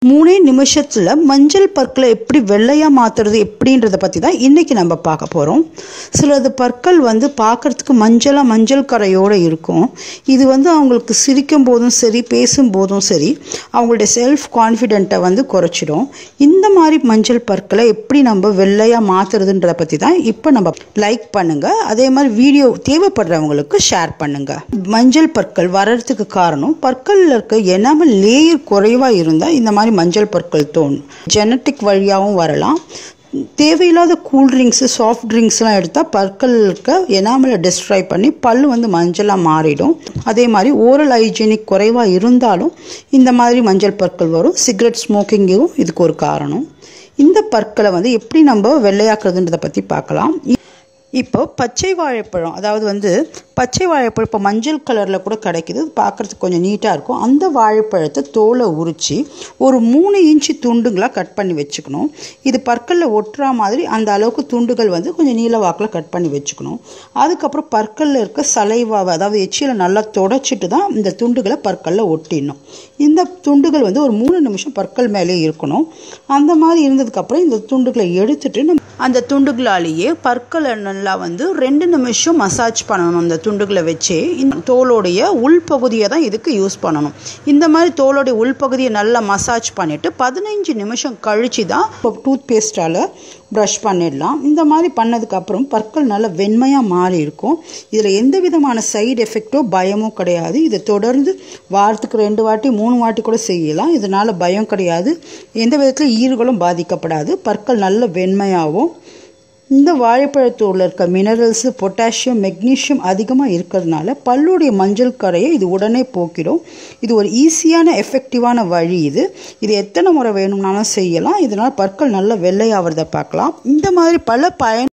மூணே நிமிஷத்தில் மஞ்சள் பற்களை எப்படி வெள்ளையாக மாற்றுறது எப்படின்றத பற்றி தான் இன்றைக்கி நம்ம பார்க்க போகிறோம் சிலது பற்கள் வந்து பார்க்குறதுக்கு மஞ்சளாக மஞ்சள் கரையோடு இருக்கும் இது வந்து அவங்களுக்கு சிரிக்கும் போதும் சரி பேசும் போதும் சரி அவங்களுடைய செல்ஃப் கான்ஃபிடென்ட்டை வந்து குறைச்சிடும் இந்த மாதிரி மஞ்சள் பற்களை எப்படி நம்ம வெள்ளையாக மாற்றுறதுன்றத பற்றி தான் இப்போ நம்ம லைக் பண்ணுங்கள் அதே மாதிரி வீடியோ தேவைப்படுறவங்களுக்கு ஷேர் பண்ணுங்கள் மஞ்சள் பற்கள் வர்றதுக்கு காரணம் பற்களில் இருக்க எனாமல் லேயர் குறைவாக இருந்தால் இந்த மாதிரி மஞ்சள் பற்கள் தோணும் ஜெனட்டிக் வழியாகவும் வரலாம் தேவையில்லாத கூல் ட்ரிங்க்ஸு சாஃப்ட் ட்ரிங்க்ஸ்லாம் எடுத்தால் பற்கள் இருக்க எனாமலை டிஸ்ட்ராய் பண்ணி பல் வந்து மஞ்சளாக மாறிடும் அதே மாதிரி ஓரல் ஹைஜீனிக் குறைவாக இருந்தாலும் இந்த மாதிரி மஞ்சள் பற்கள் வரும் சிகரெட் ஸ்மோக்கிங்கும் இதுக்கு ஒரு காரணம் இந்த பற்களை வந்து எப்படி நம்ம வெள்ளையாக்குறதுன்றதை பற்றி பார்க்கலாம் இப்போ பச்சை வாழைப்பழம் அதாவது வந்து பச்சை வாழைப்பழம் இப்போ மஞ்சள் கலரில் கூட கிடைக்குது பார்க்குறதுக்கு கொஞ்சம் நீட்டாக இருக்கும் அந்த வாழைப்பழத்தை தோலை உரித்து ஒரு மூணு இன்ச்சு துண்டுங்களாக கட் பண்ணி வச்சுக்கணும் இது பற்களில் ஒட்டுற மாதிரி அந்த அளவுக்கு துண்டுகள் வந்து கொஞ்சம் நீல வாக்கில் கட் பண்ணி வச்சுக்கணும் அதுக்கப்புறம் பற்களில் இருக்க சலைவாவை அதாவது எச்சியில் நல்லா தொடச்சிட்டு தான் இந்த துண்டுகளை பற்களில் ஒட்டிடணும் இந்த துண்டுகள் வந்து ஒரு மூணு நிமிஷம் பற்கள் மேலே இருக்கணும் அந்த மாதிரி இருந்ததுக்கப்புறம் இந்த துண்டுகளை எடுத்துட்டு நம்ம அந்த துண்டுகளாலேயே பற்களை நல்லா வந்து ரெண்டு நிமிஷம் மசாஜ் பண்ணணும் இந்த துண்டுகளை வச்சு இந்த தோலோடைய உள்பகுதியை தான் இதுக்கு யூஸ் பண்ணணும் இந்த மாதிரி தோலோடைய உள்பகுதியை நல்லா மசாஜ் பண்ணிவிட்டு பதினஞ்சு நிமிஷம் கழித்து தான் இப்போ டூத் பேஸ்ட்டால் ப்ரஷ் பண்ணிடலாம் இந்த மாதிரி பண்ணதுக்கப்புறம் பற்கள் நல்லா வெண்மையாக மாறி இருக்கும் இதில் எந்த விதமான சைடு எஃபெக்டோ பயமோ கிடையாது இதை தொடர்ந்து வாரத்துக்கு ரெண்டு வாட்டி மூணு வாட்டி கூட செய்யலாம் இதனால் பயம் கிடையாது எந்த விதத்தில் ஈறுகளும் பாதிக்கப்படாது பற்கள் நல்ல வெண்மையாகவும் இந்த வாழைப்பழத்தூரில் இருக்க மினரல்ஸு பொட்டாசியம் மெக்னீஷியம் அதிகமாக இருக்கிறதுனால பல்லுடைய மஞ்சள் கரையை இது உடனே போக்கிடும் இது ஒரு ஈஸியான எஃபெக்டிவான வழி இது இது எத்தனை முறை வேணும்னாலும் செய்யலாம் இதனால் பற்கள் நல்ல வெள்ளையாகிறத பார்க்கலாம் இந்த மாதிரி பல பயன்